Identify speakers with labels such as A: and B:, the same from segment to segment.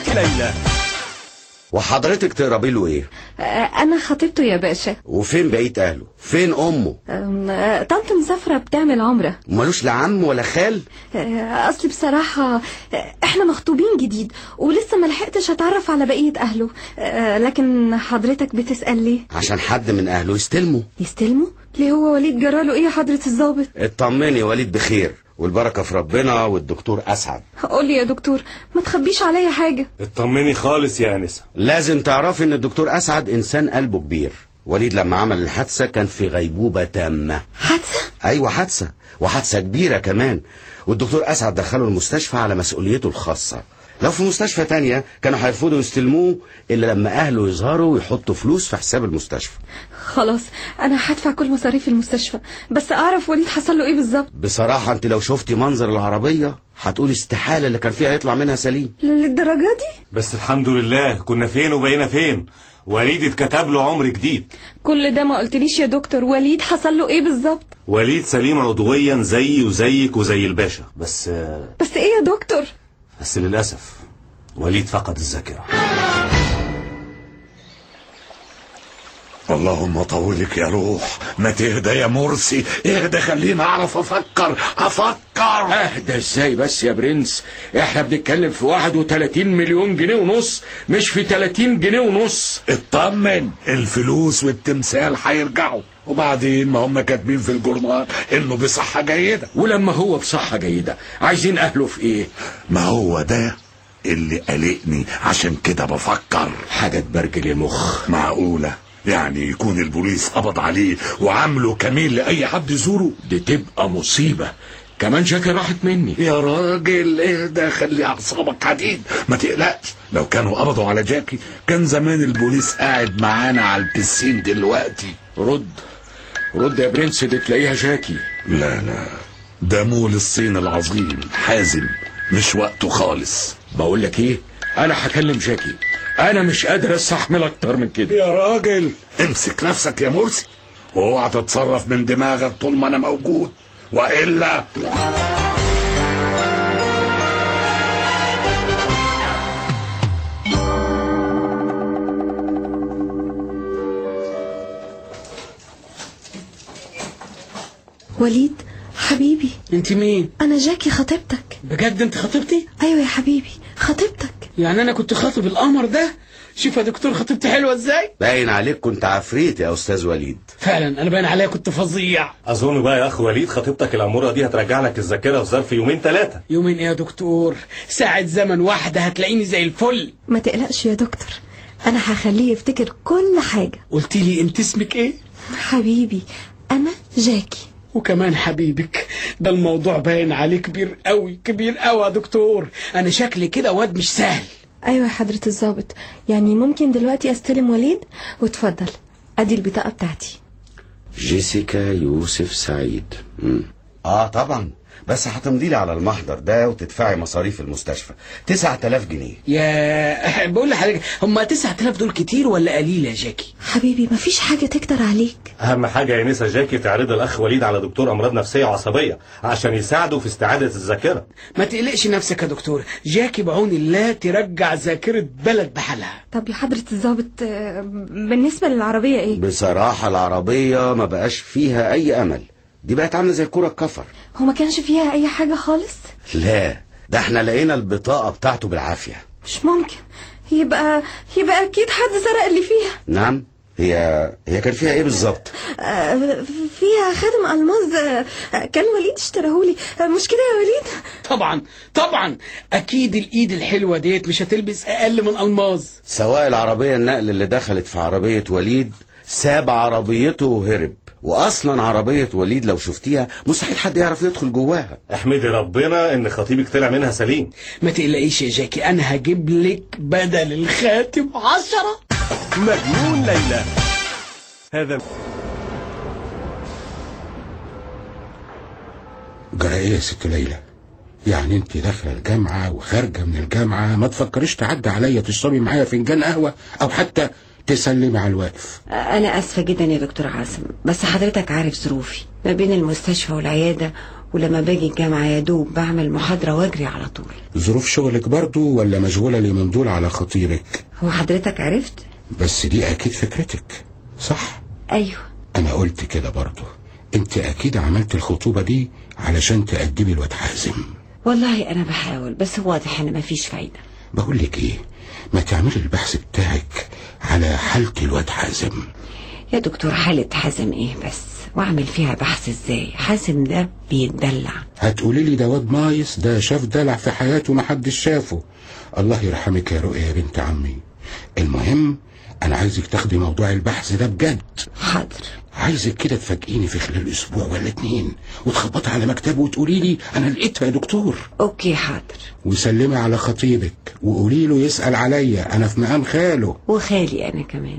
A: ست ليلى
B: وحضرتك تقربي له ايه
C: آه، انا خطيبته يا باشا
B: وفين بقيه اهله فين امه
C: آم، آه، طنط مسافرة بتعمل عمرة
B: ملوش لا عم ولا خال
C: آه، اصلي بصراحة آه، احنا مخطوبين جديد ولسه ما لحقتش اتعرف على بقية اهله آه، لكن حضرتك بتسأل ليه
B: عشان حد من اهله يستلمه
C: يستلموا ليه هو وليد جراله ايه يا حضرة الضابط
B: اطمني وليد بخير والبركه في ربنا والدكتور اسعد
C: قول لي يا دكتور ما تخبيش عليا حاجة
A: اطمني خالص يا انسه
B: لازم تعرفي ان الدكتور اسعد انسان قلبه كبير وليد لما عمل الحادثه كان في غيبوبه تامه
C: حادثة
B: ايوه حادثه وحادثه كبيره كمان والدكتور اسعد دخله المستشفى على مسؤوليته الخاصه لو في مستشفى تانية كانوا هيرفضوا يستلموه الا لما اهله يظهروا ويحطوا فلوس في حساب المستشفى
C: خلاص انا هدفع كل مصاريف المستشفى بس اعرف وليد حصل له ايه بالظبط
B: بصراحه انت لو شفتي منظر العربيه هتقولي استحاله اللي كان فيها يطلع منها سليم
C: للدرجة دي
A: بس الحمد لله كنا فين وبقينا فين وليد اتكتب له عمر جديد
C: كل ده ما قلتليش يا دكتور وليد حصل له ايه بالظبط
A: وليد سليم عضويا زيي وزيك وزي الباشا بس
C: بس ايه يا دكتور
A: بس للاسف وليد فقد الذاكره
D: اللهم طولك يا روح ما تهدى يا مرسي اهدى خليني اعرف افكر افكر
E: اهدى ازاي بس يا برنس احنا بنتكلم في 31 مليون جنيه ونص مش في 30 جنيه ونص
D: اطمن الفلوس والتمثال هيرجعوا وبعدين ما هم كاتبين في الجورنال انه بصحة جيدة
E: ولما هو بصحة جيدة عايزين اهله في ايه
D: ما هو ده اللي قلقني عشان كده بفكر
E: حاجة تبرجل المخ
D: معقولة يعني يكون البوليس قبض عليه وعامله كمين لأي حد يزوره
E: دي تبقى مصيبة كمان جاكي راحت مني
D: يا راجل اهدى خلي اعصابك حديد ما تقلقش لو كانوا قبضوا على جاكي كان زمان البوليس قاعد معانا على البسين دلوقتي
E: رد رد يا برنس دي تلاقيها جاكي
D: لا لا ده مول الصين العظيم حازم مش وقته خالص
E: بقول لك ايه انا هكلم جاكي انا مش قادر استحمل اكتر من كده
D: يا راجل امسك نفسك يا مرسي واوعى تتصرف من دماغك طول ما انا موجود والا
C: وليد حبيبي
F: انت مين
C: انا جاكي خطيبتك
F: بجد انت خطيبتي
C: ايوه يا حبيبي خطيبتك
F: يعني انا كنت خاطب القمر ده شوف يا دكتور خطيبتي حلوه ازاي
B: باين عليك كنت عفريت يا استاذ وليد
F: فعلا انا باين عليا كنت فظيع
A: اظن بقى يا اخ وليد خطيبتك الاموره دي هترجع لك الذاكره في ظرف يومين ثلاثه
F: يومين ايه يا دكتور ساعة زمن واحدة هتلاقيني زي الفل
C: ما تقلقش يا دكتور انا هخليه يفتكر كل حاجة
F: قلت لي انت اسمك ايه
C: حبيبي انا جاكي
F: وكمان حبيبك ده الموضوع باين عليه كبير قوي كبير قوي يا دكتور انا شكلي كده واد مش سهل
C: ايوه يا حضرة الضابط يعني ممكن دلوقتي استلم وليد واتفضل ادي البطاقة بتاعتي
B: جيسيكا يوسف سعيد مم. اه طبعا بس هتمضي لي على المحضر ده وتدفعي مصاريف المستشفى 9000 جنيه
F: يا بقول لحضرتك هم 9000 دول كتير ولا قليل يا جاكي
C: حبيبي مفيش حاجة تكتر عليك
A: اهم حاجه يا نسا جاكي تعرض الاخ وليد على دكتور امراض نفسيه وعصبيه عشان يساعده في استعاده الذاكره
F: ما تقلقش نفسك يا دكتور جاكي بعون الله ترجع ذاكرة بلد بحالها
C: طب يا حضرة الضابط آه، بالنسبة للعربية ايه
B: بصراحة العربية ما بقاش فيها أي أمل دي بقت عاملة زي الكرة الكفر
C: هو ما كانش فيها اي حاجة خالص
B: لا ده احنا لقينا البطاقة بتاعته بالعافية
C: مش ممكن يبقى يبقى اكيد حد سرق اللي فيها
B: نعم هي هي كان فيها ايه بالظبط
C: آه، فيها خاتم الماظ آه، كان وليد اشتراهولي آه، مش كده يا وليد
F: طبعا طبعا اكيد الايد الحلوة ديت مش هتلبس اقل من الماظ
B: سواق العربية النقل اللي دخلت في عربية وليد ساب عربيته وهرب واصلا عربية وليد لو شفتيها مستحيل حد يعرف يدخل جواها
A: احمدي ربنا ان خطيبك طلع منها سليم
F: ما تقلقيش يا جاكي انا هجيب لك بدل الخاتم عشرة
A: مجنون ليلى هذا
G: جرى ايه يا ست ليلى يعني انت داخله الجامعه وخارجه من الجامعه ما تفكريش تعدي عليا تشربي معايا فنجان قهوه او حتى تسلمي على الواقف
H: أنا آسفة جدا يا دكتور عاصم بس حضرتك عارف ظروفي ما بين المستشفى والعيادة ولما باجي الجامعة يا دوب بعمل محاضرة واجري على طول
G: ظروف شغلك برضو ولا مشغولة اليومين دول على خطيبك
H: هو حضرتك عرفت؟
G: بس دي اكيد فكرتك صح
H: أيوه
G: انا قلت كده برضو انت اكيد عملت الخطوبة دي علشان تأدبي الواد حازم
H: والله أنا بحاول بس واضح إن مفيش فايدة
G: بقول لك ايه ما تعملي البحث بتاعك على حالة الواد حازم
H: يا دكتور حالة حازم إيه بس وأعمل فيها بحث إزاي حازم ده بيتدلع
G: هتقولي لي ده واد مايس ده شاف دلع في حياته محدش شافه الله يرحمك يا رؤيا يا بنت عمي المهم انا عايزك تاخدي موضوع البحث ده بجد
H: حاضر
G: عايزك كده تفاجئيني في خلال اسبوع ولا اتنين وتخبطي على مكتبه وتقولي لي انا لقيتها يا دكتور
H: أوكي حاضر
G: وسلمي على خطيبك وقولي له يسأل عليا انا في مقام خاله
H: وخالي أنا كمان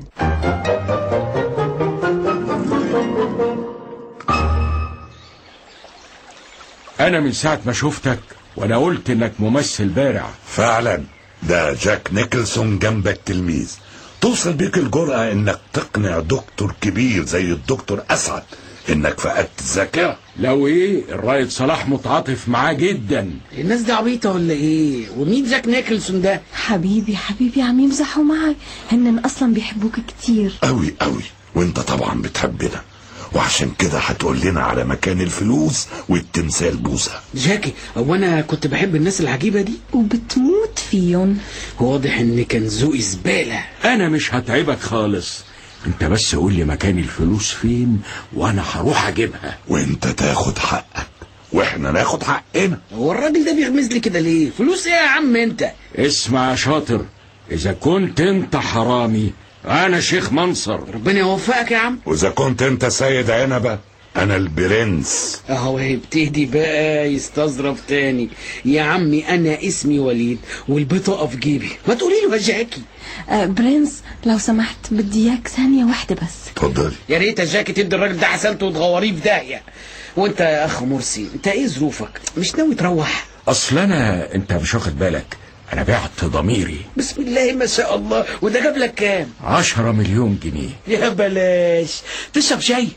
E: انا من ساعة ما شفتك وانا قلت انك ممثل بارع
D: فعلا ده جاك نيكلسون جنبك تلميذ توصل بيك الجرأة انك تقنع دكتور كبير زي الدكتور اسعد انك فقدت الذاكرة
E: لو ايه الرايد صلاح متعاطف معاه جدا
F: الناس دي عبيطة ولا ايه ومين جاك نيكلسون ده
C: حبيبي حبيبي عم يمزحوا معي هن اصلا بيحبوك كتير
D: قوي قوي وانت طبعا بتحبنا وعشان كده هتقول لنا على مكان الفلوس والتمثال بوسه
F: جاكي هو انا كنت بحب الناس العجيبة دي
C: وبتموت فيهم
F: واضح ان كان ذوقي زبالة
E: انا مش هتعبك خالص انت بس قول لي مكان الفلوس فين وانا هروح اجيبها
D: وانت تاخد حقك واحنا ناخد حقنا
F: هو الراجل ده بيغمز لي كده ليه فلوس ايه يا عم انت
E: اسمع يا شاطر اذا كنت انت حرامي انا شيخ منصر
F: ربنا يوفقك يا عم
D: واذا كنت انت سيد عنبه انا البرنس
F: اهو بتهدي بقى يستظرف تاني يا عمي انا اسمي وليد والبطاقه في جيبي ما تقولي له يا جاكي
C: آه برنس لو سمحت بدي اياك ثانية واحدة بس
D: اتفضلي
F: يا ريت يا جاكي تدي الراجل ده حسنته وتغوريه في داهيه وانت يا اخ مرسي انت ايه ظروفك مش ناوي تروح
E: اصل انا انت مش واخد بالك انا بعت ضميري
F: بسم الله ما شاء الله وده جاب لك كام
E: عشرة مليون جنيه
F: يا بلاش تشرب شاي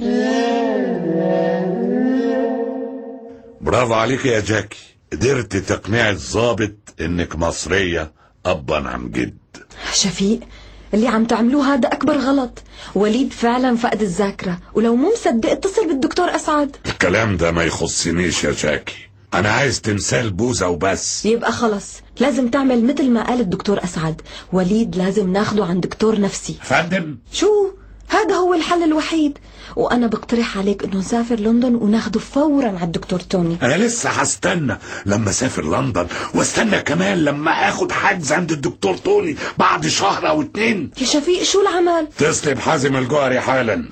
D: برافو عليك يا جاكي قدرت تقنعي الضابط انك مصريه ابا عن جد
C: شفيق اللي عم تعملوه هذا اكبر غلط وليد فعلا فقد الذاكرة ولو مو مصدق اتصل بالدكتور اسعد
D: الكلام ده ما يخصنيش يا جاكي انا عايز تمثال بوزة وبس
C: يبقى خلص لازم تعمل مثل ما قال الدكتور اسعد وليد لازم ناخده عند دكتور نفسي
D: فندم
C: شو هذا هو الحل الوحيد وانا بقترح عليك انه نسافر لندن وناخده فورا على الدكتور توني
D: انا لسه هستنى لما اسافر لندن واستنى كمان لما اخد حجز عند الدكتور توني بعد شهر او اتنين
C: يا شفيق شو العمل
D: تسلم حازم الجوهري حالا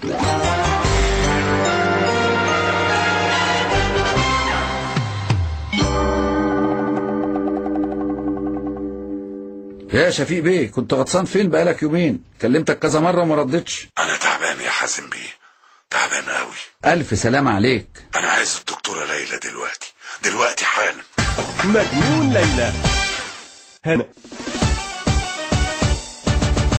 I: يا شفيق بيه كنت غطسان فين بقالك يومين كلمتك كذا مرة وما ردتش
D: انا تعبان يا حازم بيه تعبان قوي
I: ألف سلامة عليك
D: انا عايز الدكتورة ليلى دلوقتي دلوقتي حالا
J: مجنون ليلى هنا